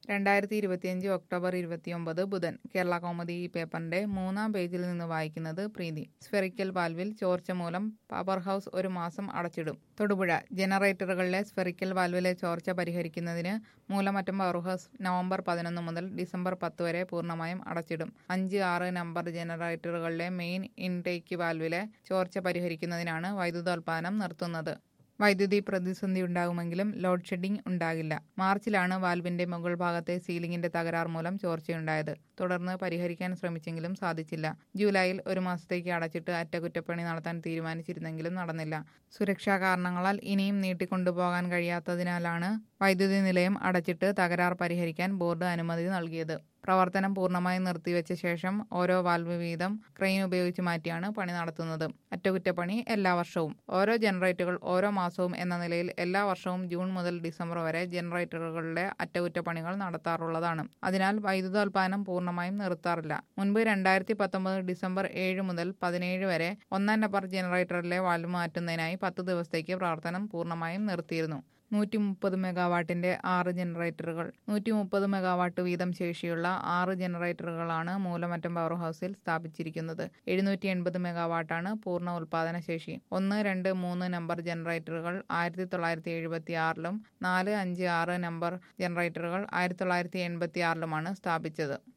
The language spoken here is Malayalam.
രണ്ടായിരത്തി ഇരുപത്തിയഞ്ച് ഒക്ടോബർ ഇരുപത്തിയൊമ്പത് ബുധൻ കേരള കൗമുദി ഈ പേപ്പറിന്റെ മൂന്നാം പേജിൽ നിന്ന് വായിക്കുന്നത് പ്രീതി സ്ഫെറിക്കൽ വാൽവിൽ ചോർച്ച മൂലം പവർ ഹൗസ് ഒരു മാസം അടച്ചിടും തൊടുപുഴ ജനറേറ്ററുകളിലെ സ്ഫെറിക്കൽ വാൽവിലെ ചോർച്ച പരിഹരിക്കുന്നതിന് മൂലമറ്റം പവർ ഹൗസ് നവംബർ പതിനൊന്ന് മുതൽ ഡിസംബർ പത്ത് വരെ പൂർണ്ണമായും അടച്ചിടും അഞ്ച് ആറ് നമ്പർ ജനറേറ്ററുകളിലെ മെയിൻ ഇൻടേക്ക് വാൽവിലെ ചോർച്ച പരിഹരിക്കുന്നതിനാണ് വൈദ്യുതോൽപാദനം നിർത്തുന്നത് വൈദ്യുതി പ്രതിസന്ധി ഉണ്ടാകുമെങ്കിലും ലോഡ് ഷെഡിംഗ് ഉണ്ടാകില്ല മാർച്ചിലാണ് വാൽവിന്റെ മുകൾ ഭാഗത്തെ സീലിംഗിന്റെ തകരാർ മൂലം ചോർച്ചയുണ്ടായത് തുടർന്ന് പരിഹരിക്കാൻ ശ്രമിച്ചെങ്കിലും സാധിച്ചില്ല ജൂലൈയിൽ ഒരു മാസത്തേക്ക് അടച്ചിട്ട് അറ്റകുറ്റപ്പണി നടത്താൻ തീരുമാനിച്ചിരുന്നെങ്കിലും നടന്നില്ല സുരക്ഷാ കാരണങ്ങളാൽ ഇനിയും നീട്ടിക്കൊണ്ടുപോകാൻ കഴിയാത്തതിനാലാണ് വൈദ്യുതി നിലയം അടച്ചിട്ട് തകരാർ പരിഹരിക്കാൻ ബോർഡ് അനുമതി നൽകിയത് പ്രവർത്തനം പൂർണ്ണമായി നിർത്തിവെച്ച ശേഷം ഓരോ വാൽവ് വീതം ക്രെയിൻ ഉപയോഗിച്ച് മാറ്റിയാണ് പണി നടത്തുന്നത് അറ്റകുറ്റപ്പണി എല്ലാ വർഷവും ഓരോ ജനറേറ്ററുകൾ ഓരോ മാസവും എന്ന നിലയിൽ എല്ലാ വർഷവും ജൂൺ മുതൽ ഡിസംബർ വരെ ജനറേറ്ററുകളുടെ അറ്റകുറ്റപ്പണികൾ നടത്താറുള്ളതാണ് അതിനാൽ വൈദ്യുതോൽപാദനം പൂർണ്ണമായും നിർത്താറില്ല മുൻപ് രണ്ടായിരത്തി പത്തൊമ്പത് ഡിസംബർ ഏഴ് മുതൽ പതിനേഴ് വരെ ഒന്നാം നമ്പർ ജനറേറ്ററിലെ വാൽവ് മാറ്റുന്നതിനായി പത്ത് ദിവസത്തേക്ക് പ്രവർത്തനം പൂർണ്ണമായും നിർത്തിയിരുന്നു നൂറ്റി മുപ്പത് മെഗാവാട്ടിന്റെ ആറ് ജനറേറ്ററുകൾ നൂറ്റി മുപ്പത് മെഗാവാട്ട് വീതം ശേഷിയുള്ള ആറ് ജനറേറ്ററുകളാണ് മൂലമറ്റം പവർ ഹൗസിൽ സ്ഥാപിച്ചിരിക്കുന്നത് എഴുന്നൂറ്റി എൺപത് മെഗാവാട്ടാണ് പൂർണ്ണ ഉൽപാദന ശേഷി ഒന്ന് രണ്ട് മൂന്ന് നമ്പർ ജനറേറ്ററുകൾ ആയിരത്തി തൊള്ളായിരത്തി എഴുപത്തി ആറിലും നാല് അഞ്ച് ആറ് നമ്പർ ജനറേറ്ററുകൾ ആയിരത്തി തൊള്ളായിരത്തി എൺപത്തി ആറിലുമാണ് സ്ഥാപിച്ചത്